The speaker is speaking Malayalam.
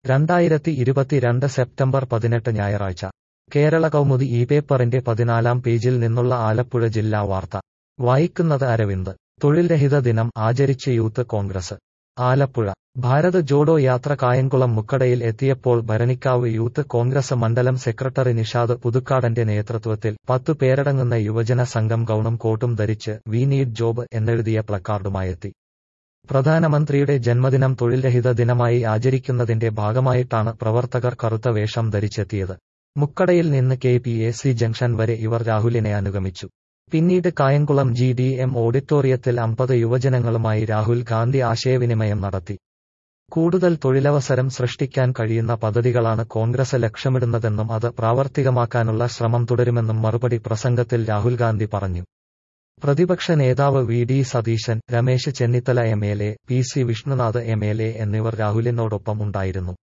രണ്ടായിരത്തി ഇരുപത്തിരണ്ട് സെപ്റ്റംബർ പതിനെട്ട് ഞായറാഴ്ച കേരള കൗമുദി ഈ പേപ്പറിന്റെ പതിനാലാം പേജിൽ നിന്നുള്ള ആലപ്പുഴ ജില്ലാ വാർത്ത വായിക്കുന്നത് അരവിന്ദ് തൊഴിൽ രഹിത ദിനം ആചരിച്ച് യൂത്ത് കോൺഗ്രസ് ആലപ്പുഴ ഭാരത് ജോഡോ യാത്ര കായംകുളം മുക്കടയിൽ എത്തിയപ്പോൾ ഭരണിക്കാവ് യൂത്ത് കോൺഗ്രസ് മണ്ഡലം സെക്രട്ടറി നിഷാദ് പുതുക്കാടന്റെ നേതൃത്വത്തിൽ പത്തു പേരടങ്ങുന്ന യുവജന സംഘം ഗൗണും കോട്ടും ധരിച്ച് വി നീഡ് ജോബ് എന്നെഴുതിയ പ്ലക്കാർഡുമായെത്തി പ്രധാനമന്ത്രിയുടെ ജന്മദിനം തൊഴിൽ രഹിത ദിനമായി ആചരിക്കുന്നതിന്റെ ഭാഗമായിട്ടാണ് പ്രവർത്തകർ കറുത്ത വേഷം ധരിച്ചെത്തിയത് മുക്കടയിൽ നിന്ന് K P A C junction വരെ ഇവർ രാഹുലിനെ അനുഗമിച്ചു പിന്നീട് കായംകുളം ജി ഡി എം ഓഡിറ്റോറിയത്തിൽ അമ്പത് യുവജനങ്ങളുമായി രാഹുൽ ഗാന്ധി ആശയവിനിമയം നടത്തി കൂടുതൽ തൊഴിലവസരം സൃഷ്ടിക്കാൻ കഴിയുന്ന പദ്ധതികളാണ് കോൺഗ്രസ് ലക്ഷ്യമിടുന്നതെന്നും അത് പ്രാവർത്തികമാക്കാനുള്ള ശ്രമം തുടരുമെന്നും മറുപടി പ്രസംഗത്തിൽ രാഹുൽ ഗാന്ധി പറഞ്ഞു പ്രതിപക്ഷ നേതാവ് V D Satheesan Ramesh Chennithala M L A P C Vishnunath M L A എന്നിവർ രാഹുലിനോടൊപ്പം ഉണ്ടായിരുന്നു